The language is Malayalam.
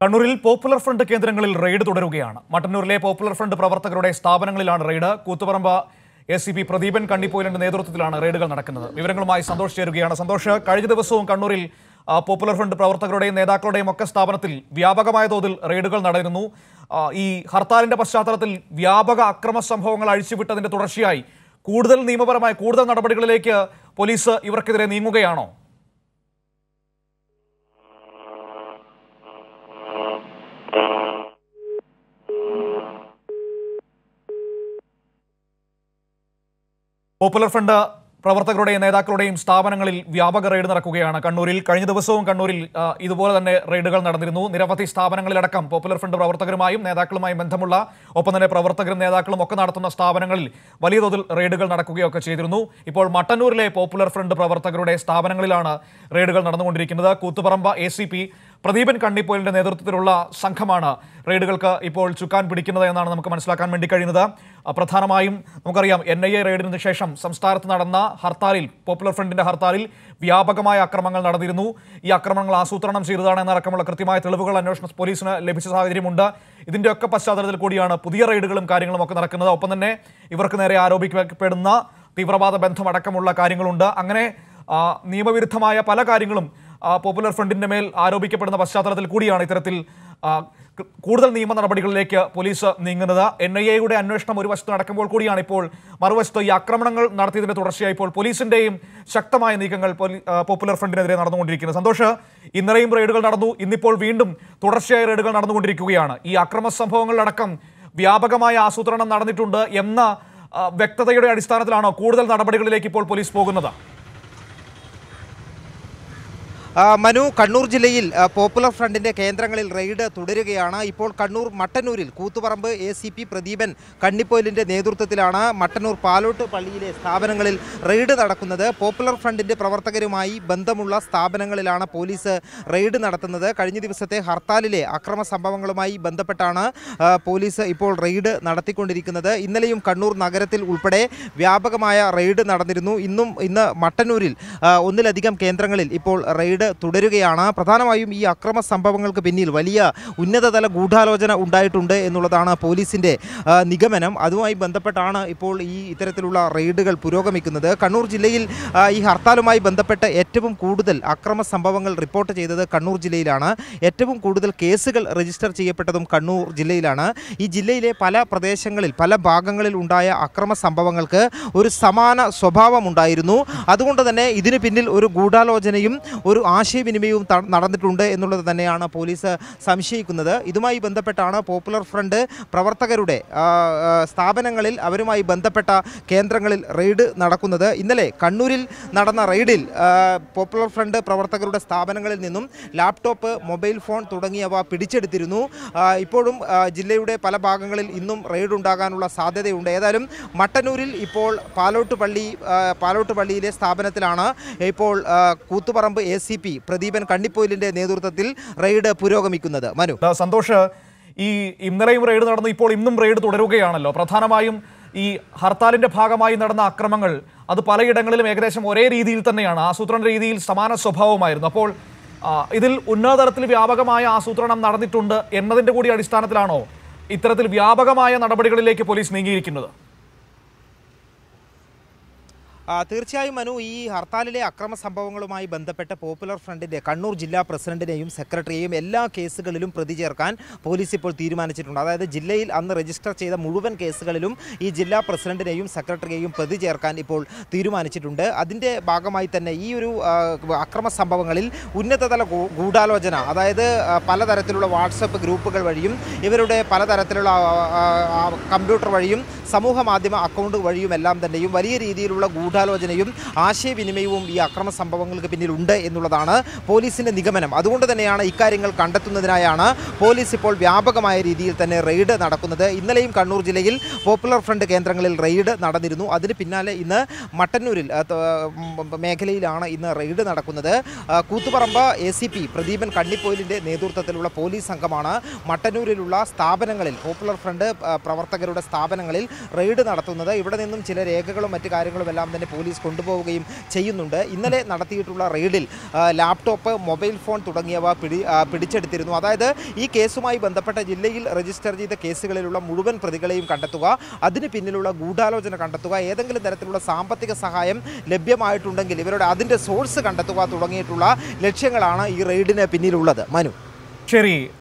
കണ്ണൂരിൽ പോപ്പുലർ ഫ്രണ്ട് കേന്ദ്രങ്ങളിൽ റെയ്ഡ് തുടരുകയാണ് മട്ടന്നൂരിലെ പോപ്പുലർ ഫ്രണ്ട് പ്രവർത്തകരുടെ സ്ഥാപനങ്ങളിലാണ് raid Koothuparamba A C P Pradeepan കണ്ണിപ്പോയിലിന്റെ നേതൃത്വത്തിലാണ് റെയ്ഡുകൾ നടക്കുന്നത് വിവരങ്ങളുമായി സന്തോഷ് ചേരുകയാണ് സന്തോഷ് കഴിഞ്ഞ ദിവസവും കണ്ണൂരിൽ ആ, പോപ്പുലർ ഫ്രണ്ട് പ്രവർത്തകരുടെയും നേതാക്കളുടെയും ഒക്കെ സ്ഥാപനത്തിൽ വ്യാപകമായ തോതിൽ റെയ്ഡുകൾ നടന്നിരുന്നു ആ, ഈ ഹർത്താലിന്റെ പശ്ചാത്തലത്തിൽ വ്യാപക അക്രമ സംഭവങ്ങൾ അഴിച്ചുവിട്ടതിന്റെ തുടർച്ചയായി കൂടുതൽ നിയമപരമായ കൂടുതൽ നടപടികളിലേക്ക് പോലീസ് ഇവർക്കെതിരെ നീങ്ങുകയാണോ പോപ്പുലർ ഫ്രണ്ട് പ്രവർത്തകരുടെയും നേതാക്കളുടെയും സ്ഥാപനങ്ങളിൽ വ്യാപക റെയ്ഡ് നടക്കുകയാണ് കണ്ണൂരിൽ കഴിഞ്ഞ ദിവസവും കണ്ണൂരിൽ ആ, ഇതുപോലെ തന്നെ റെയ്ഡുകൾ നടന്നിരുന്നു നിരവധി സ്ഥാപനങ്ങളിലടക്കം പോപ്പുലർ ഫ്രണ്ട് പ്രവർത്തകരുമായും നേതാക്കളുമായും ബന്ധമുള്ള ഒപ്പം തന്നെ പ്രവർത്തകരും നേതാക്കളും ഒക്കെ നടത്തുന്ന സ്ഥാപനങ്ങളിൽ വലിയ തോതിൽ റെയ്ഡുകൾ നടക്കുകയൊക്കെ ചെയ്തിരുന്നു ഇപ്പോൾ മട്ടന്നൂരിലെ പോപ്പുലർ ഫ്രണ്ട് പ്രവർത്തകരുടെ സ്ഥാപനങ്ങളിലാണ് റെയ്ഡുകൾ നടന്നുകൊണ്ടിരിക്കുന്നത് Koothuparamba A C P Pradeepan കണ്ണിപ്പോലിന്റെ നേതൃത്വത്തിലുള്ള സംഘമാണ് റെയ്ഡുകൾക്ക് ഇപ്പോൾ ചുക്കാൻ പിടിക്കുന്നത് എന്നാണ് നമുക്ക് മനസ്സിലാക്കാൻ വേണ്ടി കഴിയുന്നത് ആ, പ്രധാനമായും നമുക്കറിയാം എൻ ഐ എ റെയ്ഡിന് ശേഷം സംസ്ഥാനത്ത് നടന്ന ഹർത്താലിൽ പോപ്പുലർ ഫ്രണ്ടിന്റെ ഹർത്താലിൽ വ്യാപകമായ അക്രമങ്ങൾ നടന്നിരുന്നു ഈ അക്രമങ്ങൾ ആസൂത്രണം ചെയ്തതാണ് എന്നടക്കമുള്ള കൃത്യമായ തെളിവുകൾ അന്വേഷണ പോലീസിന് ലഭിച്ച സാഹചര്യമുണ്ട് ഇതിന്റെയൊക്കെ പശ്ചാത്തലത്തിൽ കൂടിയാണ് പുതിയ റെയ്ഡുകളും കാര്യങ്ങളും ഒക്കെ നടക്കുന്നത് ഒപ്പം തന്നെ ഇവർക്ക് നേരെ ആരോപിക്കപ്പെടുന്ന തീവ്രവാദ ബന്ധമടക്കമുള്ള കാര്യങ്ങളുണ്ട് അങ്ങനെ ആ, നിയമവിരുദ്ധമായ പല കാര്യങ്ങളും ആ, പോപ്പുലർ ഫ്രണ്ടിന്റെ മേൽ ആരോപിക്കപ്പെടുന്ന പശ്ചാത്തലത്തിൽ കൂടിയാണ് ഇത്തരത്തിൽ ആ, ക- കൂടുതൽ നിയമ നടപടികളിലേക്ക് പോലീസ് നീങ്ങുന്നത് എൻ ഐ എയുടെ അന്വേഷണം ഒരു വശത്ത് നടക്കുമ്പോൾ കൂടിയാണ് ഇപ്പോൾ മറുവശത്ത് ഈ ആക്രമണങ്ങൾ നടത്തിയതിന്റെ തുടർച്ചയായി ഇപ്പോൾ പോലീസിന്റെയും ശക്തമായ നീക്കങ്ങൾ പോലീ- ആ, പോപ്പുലർ ഫ്രണ്ടിനെതിരെ നടന്നുകൊണ്ടിരിക്കുന്നത് സന്തോഷ് ഇന്നലെയും റെയ്ഡുകൾ നടന്നു ഇന്നിപ്പോൾ വീണ്ടും തുടർച്ചയായ റെയ്ഡുകൾ നടന്നുകൊണ്ടിരിക്കുകയാണ് ഈ അക്രമ സംഭവങ്ങളിലടക്കം വ്യാപകമായ ആസൂത്രണം നടന്നിട്ടുണ്ട് എന്ന ആ, വ്യക്തതയുടെ അടിസ്ഥാനത്തിലാണോ കൂടുതൽ നടപടികളിലേക്ക് ഇപ്പോൾ പോലീസ് പോകുന്നത് ആ, മനു കണ്ണൂർ ജില്ലയിൽ ആ, പോപ്പുലർ ഫ്രണ്ടിന്റെ കേന്ദ്രങ്ങളിൽ റെയ്ഡ് തുടരുകയാണ് ഇപ്പോൾ കണ്ണൂർ മട്ടന്നൂരിൽ Koothuparamba A C P Pradeepan കണ്ണിപ്പോയിലിന്റെ നേതൃത്വത്തിലാണ് മട്ടന്നൂർ പാലോട്ട് പള്ളിയിലെ സ്ഥാപനങ്ങളിൽ റെയ്ഡ് നടക്കുന്നത് പോപ്പുലർ ഫ്രണ്ടിന്റെ പ്രവർത്തകരുമായി ബന്ധമുള്ള സ്ഥാപനങ്ങളിലാണ് പോലീസ് റെയ്ഡ് നടത്തുന്നത് കഴിഞ്ഞ ദിവസത്തെ ഹർത്താലിലെ അക്രമ സംഭവങ്ങളുമായി ബന്ധപ്പെട്ടാണ് ആ, പോലീസ് ഇപ്പോൾ റെയ്ഡ് നടത്തിക്കൊണ്ടിരിക്കുന്നത് ഇന്നലെയും കണ്ണൂർ നഗരത്തിൽ ഉൾപ്പെടെ വ്യാപകമായ റെയ്ഡ് നടന്നിരുന്നു ഇന്നും ഇന്ന് മട്ടന്നൂരിൽ ആ, ഒന്നിലധികം കേന്ദ്രങ്ങളിൽ ഇപ്പോൾ റെയ്ഡ് തുടരുകയാണ് പ്രധാനമായും ഈ അക്രമ സംഭവങ്ങൾക്ക് പിന്നിൽ വലിയ ഉന്നതതല ഗൂഢാലോചന ഉണ്ടായിട്ടുണ്ട് എന്നുള്ളതാണ് പോലീസിന്റെ ആ, നിഗമനം അതുമായി ബന്ധപ്പെട്ടാണ് ഇപ്പോൾ ഈ ഇത്തരത്തിലുള്ള റെയ്ഡുകൾ പുരോഗമിക്കുന്നത് കണ്ണൂർ ജില്ലയിൽ ആ, ഈ ഹർത്താലുമായി ബന്ധപ്പെട്ട് ഏറ്റവും കൂടുതൽ അക്രമ സംഭവങ്ങൾ റിപ്പോർട്ട് ചെയ്തത് കണ്ണൂർ ജില്ലയിലാണ് ഏറ്റവും കൂടുതൽ കേസുകൾ രജിസ്റ്റർ ചെയ്യപ്പെട്ടതും കണ്ണൂർ ജില്ലയിലാണ് ഈ ജില്ലയിലെ പല പ്രദേശങ്ങളിൽ പല ഭാഗങ്ങളിൽ ഉണ്ടായ അക്രമ സംഭവങ്ങൾക്ക് ഒരു സമാന സ്വഭാവമുണ്ടായിരുന്നു അതുകൊണ്ട് തന്നെ ഇതിന് പിന്നിൽ ഒരു ഗൂഢാലോചനയും ഒരു ആശയവിനിമയവും ത- നടന്നിട്ടുണ്ട് എന്നുള്ളത് തന്നെയാണ് പോലീസ് സംശയിക്കുന്നത് ഇതുമായി ബന്ധപ്പെട്ടാണ് പോപ്പുലർ ഫ്രണ്ട് പ്രവർത്തകരുടെ ആ, ആ, സ്ഥാപനങ്ങളിൽ അവരുമായി ബന്ധപ്പെട്ട കേന്ദ്രങ്ങളിൽ റെയ്ഡ് നടക്കുന്നത് ഇന്നലെ കണ്ണൂരിൽ നടന്ന റെയ്ഡിൽ ആ, പോപ്പുലർ ഫ്രണ്ട് പ്രവർത്തകരുടെ സ്ഥാപനങ്ങളിൽ നിന്നും ലാപ്ടോപ്പ് മൊബൈൽ ഫോൺ തുടങ്ങിയവ പിടിച്ചെടുത്തിരുന്നു ആ, ഇപ്പോഴും ആ, ജില്ലയുടെ പല ഭാഗങ്ങളിൽ ഇന്നും റെയ്ഡ് ഉണ്ടാകാനുള്ള സാധ്യതയുണ്ട് ഏതായാലും മട്ടന്നൂരിൽ ഇപ്പോൾ പാലോട്ട് പള്ളി ആ, പാലോട്ട് പള്ളിയിലെ സ്ഥാപനത്തിലാണ് ഇപ്പോൾ ആ, Koothuparamba A C P Pradeepan കണ്ണിപ്പോയിലിന്റെ നേതൃത്വത്തിൽ റെയ്ഡ് പുരോഗമിക്കുന്നത് മനു ദാ സന്തോഷ് ഈ ഇന്നലെയും റെയ്ഡ് നടന്നു ഇപ്പോൾ ഇന്നും റെയ്ഡ് തുടരുകയാണല്ലോ പ്രധാനമായും ഈ ഹർത്താലിന്റെ ഭാഗമായി നടന്ന അക്രമങ്ങൾ അത് പലയിടങ്ങളിലും ഏകദേശം ഒരേ രീതിയിൽ തന്നെയാണ് ആസൂത്രണ രീതിയിൽ സമാന സ്വഭാവമായിരുന്നു അപ്പോൾ ആ, ഇതിൽ ഉന്നതതലത്തിൽ വ്യാപകമായ ആസൂത്രണം നടന്നിട്ടുണ്ട് എന്നതിന്റെ കൂടി അടിസ്ഥാനത്തിലാണോ ഇത്തരത്തിൽ വ്യാപകമായ നടപടികളിലേക്ക് പോലീസ് നീങ്ങിയിരിക്കുന്നത് ആ, തീർച്ചയായും മനു ഈ ഹർത്താലിലെ അക്രമ സംഭവങ്ങളുമായി ബന്ധപ്പെട്ട് പോപ്പുലർ ഫ്രണ്ടിന്റെ കണ്ണൂർ ജില്ലാ പ്രസിഡന്റിനെയും സെക്രട്ടറിയെയും എല്ലാ കേസുകളിലും പ്രതി ചേർക്കാൻ പോലീസ് ഇപ്പോൾ തീരുമാനിച്ചിട്ടുണ്ട് അതായത് ജില്ലയിൽ അന്ന് രജിസ്റ്റർ ചെയ്ത മുഴുവൻ കേസുകളിലും ഈ ജില്ലാ പ്രസിഡന്റിനെയും സെക്രട്ടറിയെയും പ്രതി ചേർക്കാൻ ഇപ്പോൾ തീരുമാനിച്ചിട്ടുണ്ട് അതിൻ്റെ ഭാഗമായി തന്നെ ഈ ഒരു ആ, അക്രമ സംഭവങ്ങളിൽ ഉന്നതതല ഗൂ- ഗൂഢാലോചന അതായത് ആ, പലതരത്തിലുള്ള വാട്സപ്പ് ഗ്രൂപ്പുകൾ വഴിയും ഇവരുടെ പലതരത്തിലുള്ള ആ, ആ, ആ, കമ്പ്യൂട്ടർ വഴിയും സമൂഹ മാധ്യമ അക്കൗണ്ട് വഴിയും എല്ലാം തന്നെയും വലിയ രീതിയിലുള്ള ഗൂഢാലോചനയും ആശയവിനിമയവും ഈ അക്രമ സംഭവങ്ങൾക്ക് പിന്നിൽ ഉണ്ട് എന്നുള്ളതാണ് പോലീസിന്റെ നിഗമനം അതുകൊണ്ട് തന്നെയാണ് ഇക്കാര്യങ്ങൾ കണ്ടെത്തുന്നതിനായാണ് പോലീസ് ഇപ്പോൾ വ്യാപകമായ രീതിയിൽ തന്നെ റെയ്ഡ് നടക്കുന്നത് ഇന്നലെയും കണ്ണൂർ ജില്ലയിൽ പോപ്പുലർ ഫ്രണ്ട് കേന്ദ്രങ്ങളിൽ റെയ്ഡ് നടന്നിരുന്നു അതിന് പിന്നാലെ ഇന്ന് മട്ടന്നൂരിൽ ആ, ത- ഉം, മേഖലയിലാണ് ഇന്ന് റെയ്ഡ് നടക്കുന്നത് ആ, Koothuparamba A C P Pradeepan കണ്ണിപ്പോയിലിന്റെ നേതൃത്വത്തിലുള്ള പോലീസ് സംഘമാണ് മട്ടന്നൂരിലുള്ള സ്ഥാപനങ്ങളിൽ പോപ്പുലർ ഫ്രണ്ട് ആ, പ്രവർത്തകരുടെ സ്ഥാപനങ്ങളിൽ റെയ്ഡ് നടത്തുന്നത് ഇവിടെ നിന്നും ചില രേഖകളും മറ്റു കാര്യങ്ങളും എല്ലാം തന്നെ തന്നെ പോലീസ് കൊണ്ടുപോവുകയും ചെയ്യുന്നുണ്ട് ഇന്നലെ നടത്തിയിട്ടുള്ള റെയ്ഡിൽ ആ, ലാപ്ടോപ്പ് മൊബൈൽ ഫോൺ തുടങ്ങിയവ പിടി ആ, പിടിച്ചെടുത്തിരുന്നു അതായത് ഈ കേസുമായി ബന്ധപ്പെട്ട ജില്ലയിൽ രജിസ്റ്റർ ചെയ്ത കേസുകളിലുള്ള മുഴുവൻ പ്രതികളെയും കണ്ടെത്തുക അതിന് പിന്നിലുള്ള ഗൂഢാലോചന കണ്ടെത്തുക ഏതെങ്കിലും തരത്തിലുള്ള സാമ്പത്തിക സഹായം ലഭ്യമായിട്ടുണ്ടെങ്കിൽ ഇവരുടെ അതിൻ്റെ സോഴ്സ് കണ്ടെത്തുക തുടങ്ങിയിട്ടുള്ള ലക്ഷ്യങ്ങളാണ് ഈ റെയ്ഡിന് പിന്നിലുള്ളത് മനു ശരി